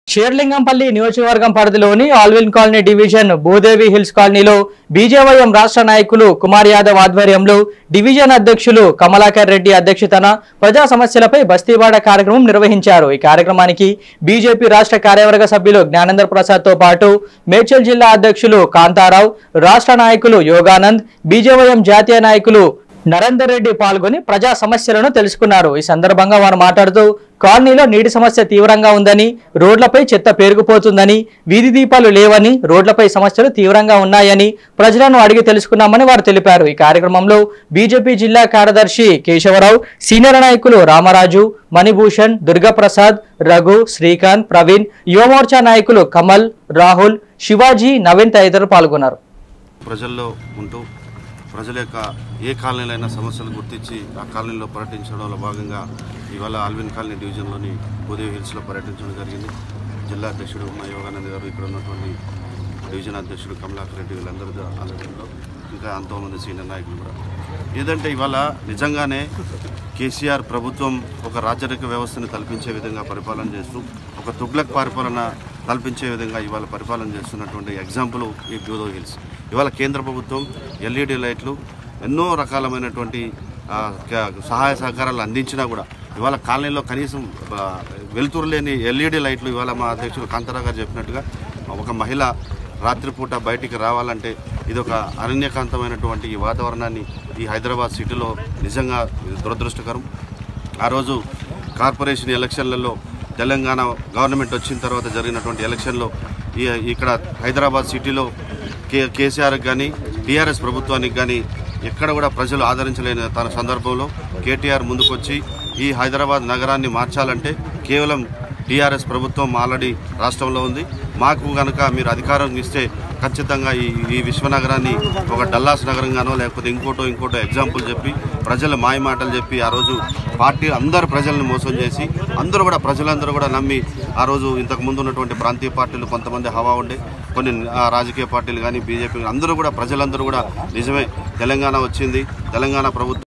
షేర్లింగంపల్లి నియోజకవర్గం పరిధిలోని Allwyn colony division Bhudevi hills కాలనీలో బీజేవైఎం రాష్ట్ర నాయకులు కుమార్ యాదవ్ ఆధ్వర్యంలో డివిజన్ అధ్యక్షులు కమలాకర్ రెడ్డి అధ్యక్షతన ప్రజా సమస్యలపై బస్తీవాడ కార్యక్రమం నిర్వహించారు ఈ కార్యక్రమానికి బీజేపీ రాష్ట్ర కార్యవర్గ సభ్యులు జ్ఞానేంద్ర ప్రసాద్ తో పాటు మేడ్చల్ జిల్లా అధ్యక్షులు కాంతారావు రాష్ట్ర నాయకులు యోగానంద్ బీజేవైఎం జాతీయ నాయకులు నరేందర్ రెడ్డి పాల్గొని ప్రజా సమస్యలను తెలుసుకున్నారు ఈ సందర్భంగా వారు మాట్లాడుతూ కాలనీలో నీటి సమస్య తీవ్రంగా ఉందని రోడ్లపై చెత్త పేరుకుపోతుందని వీధి దీపాలు లేవని రోడ్లపై సమస్యలు తీవ్రంగా ఉన్నాయని ప్రజలను అడిగి తెలుసుకున్నామని వారు తెలిపారు ఈ కార్యక్రమంలో బీజేపీ జిల్లా కార్యదర్శి కేశవరావు సీనియర్ నాయకులు రామరాజు మణిభూషణ్ దుర్గాప్రసాద్ రఘు శ్రీకాంత్ ప్రవీణ్ యువమోర్చా నాయకులు కమల్ రాహుల్ శివాజీ నవీన్ తదితరులు పాల్గొన్నారు ప్రజల్లో ఉంటూ ప్రజల యొక్క ఏ కాలనీలైనా సమస్యలు గుర్తించి ఆ కాలనీలో పర్యటించడంలో భాగంగా ఇవాళ ఆల్విన్ కాలనీ డివిజన్లోని ఉదయ హిల్స్లో పర్యటించడం జరిగింది జిల్లా అధ్యక్షుడు మా యోగానంద్ గారు ఇక్కడ ఉన్నటువంటి డివిజన్ అధ్యక్షుడు కమలాకర్ రెడ్డి వీళ్ళందరూ ఆధ్వర్యంలో ఇంకా ఎంతోమంది సీనియర్ నాయకులు కూడా ఏదంటే ఇవాళ నిజంగానే కేసీఆర్ ప్రభుత్వం ఒక రాజరిక వ్యవస్థను కల్పించే విధంగా పరిపాలన చేస్తూ ఒక తుగ్లక్ పరిపాలన కల్పించే విధంగా ఇవాళ పరిపాలన చేస్తున్నటువంటి ఎగ్జాంపుల్ ఈ బ్యూదో హిల్స్ ఇవాళ కేంద్ర ప్రభుత్వం ఎల్ఈడి లైట్లు ఎన్నో రకాలమైనటువంటి ఆ, క- సహాయ సహకారాలు అందించినా కూడా ఇవాళ కాలనీలో కనీసం ఆ, వెలుతురు లేని ఎల్ఈడి లైట్లు ఇవాళ మా అధ్యక్షులు కాంతారావు గారు చెప్పినట్టుగా ఒక మహిళ రాత్రిపూట బయటికి రావాలంటే ఇది ఒక అరణ్యకాంతమైనటువంటి ఈ వాతావరణాన్ని ఈ హైదరాబాద్ సిటీలో నిజంగా దురదృష్టకరం ఆ రోజు కార్పొరేషన్ ఎలక్షన్లలో తెలంగాణ గవర్నమెంట్ వచ్చిన తర్వాత జరిగినటువంటి ఎలక్షన్లో ఈ ఇక్కడ హైదరాబాద్ సిటీలో కే కేసీఆర్కి కానీ టీఆర్ఎస్ ప్రభుత్వానికి కానీ ఎక్కడ కూడా ప్రజలు ఆదరించలేని తన సందర్భంలో కేటీఆర్ ముందుకొచ్చి ఈ హైదరాబాద్ నగరాన్ని మార్చాలంటే కేవలం టీఆర్ఎస్ ప్రభుత్వం ఆల్రెడీ రాష్ట్రంలో ఉంది మాకు కనుక మీరు అధికారం ఇస్తే ఖచ్చితంగా ఈ ఈ విశ్వనగరాన్ని ఒక డల్లాస్ నగరంగానో లేకపోతే ఇంకోటో ఇంకోటో ఎగ్జాంపుల్ చెప్పి ప్రజల మాయ మాటలు చెప్పి ఆ రోజు పార్టీ అందరు ప్రజల్ని మోసం చేసి అందరూ కూడా ప్రజలందరూ కూడా నమ్మి ఆ రోజు ఇంతకు ముందు ఉన్నటువంటి ప్రాంతీయ పార్టీలు కొంతమంది హవా ఉండే కొన్ని ఆ, రాజకీయ పార్టీలు కానీ బీజేపీ అందరూ కూడా ప్రజలందరూ కూడా నిజమే తెలంగాణ వచ్చింది తెలంగాణ ప్రభుత్వం